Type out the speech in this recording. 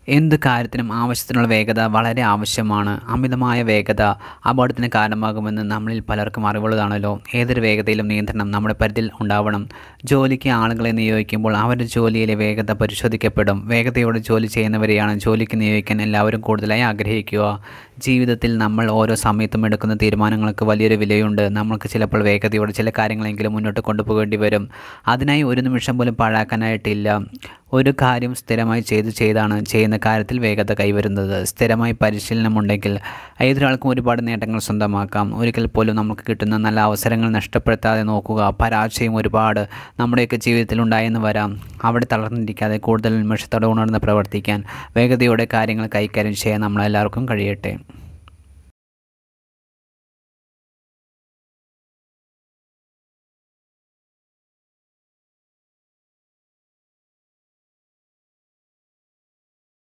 എന്ത് കാര്യത്തിനും ആവശ്യത്തിനുള്ള വേഗത വളരെ ആവശ്യമാണ് അമിതമായ വേഗത അപകടത്തിന് കാരണമാകുമെന്ന് നമ്മളിൽ പലർക്കും അറിവുള്ളതാണല്ലോ ഏതൊരു വേഗതയിലും നിയന്ത്രണം നമ്മുടെ പരിധിയിൽ ഉണ്ടാവണം ജോലിക്ക് ആളുകളെ നിയോഗിക്കുമ്പോൾ അവരുടെ ജോലിയിലെ വേഗത പരിശോധിക്കപ്പെടും വേഗതയോടെ ജോലി ചെയ്യുന്നവരെയാണ് ജോലിക്ക് നിയോഗിക്കാൻ എല്ലാവരും കൂടുതലായി ആഗ്രഹിക്കുക ജീവിതത്തിൽ നമ്മൾ ഓരോ സമയത്തും എടുക്കുന്ന തീരുമാനങ്ങൾക്ക് വലിയൊരു വിലയുണ്ട് നമ്മൾക്ക് ചിലപ്പോൾ വേഗതയോടെ ചില കാര്യങ്ങളെങ്കിലും മുന്നോട്ട് കൊണ്ടുപോകേണ്ടി വരും അതിനായി ഒരു നിമിഷം പോലും പാഴാക്കാനായിട്ടില്ല ഒരു കാര്യം സ്ഥിരമായി ചെയ്ത് ചെയ്താണ് ചെയ്യുന്ന കാര്യത്തിൽ വേഗത കൈവരുന്നത് സ്ഥിരമായി പരിശീലനമുണ്ടെങ്കിൽ ഏതൊരാൾക്കും ഒരുപാട് നേട്ടങ്ങൾ സ്വന്തമാക്കാം ഒരിക്കൽ പോലും നമുക്ക് കിട്ടുന്ന നല്ല അവസരങ്ങൾ നഷ്ടപ്പെടുത്താതെ നോക്കുക പരാജയം ഒരുപാട് നമ്മുടെയൊക്കെ ജീവിതത്തിൽ ഉണ്ടായെന്ന് വരാം അവിടെ തളർന്നിരിക്കാതെ കൂടുതൽ ഉന്മേഷത്തോടെ ഉണർന്ന് പ്രവർത്തിക്കാൻ വേഗതയോടെ കാര്യങ്ങൾ കൈകാര്യം ചെയ്യാൻ നമ്മളെല്ലാവർക്കും കഴിയട്ടെ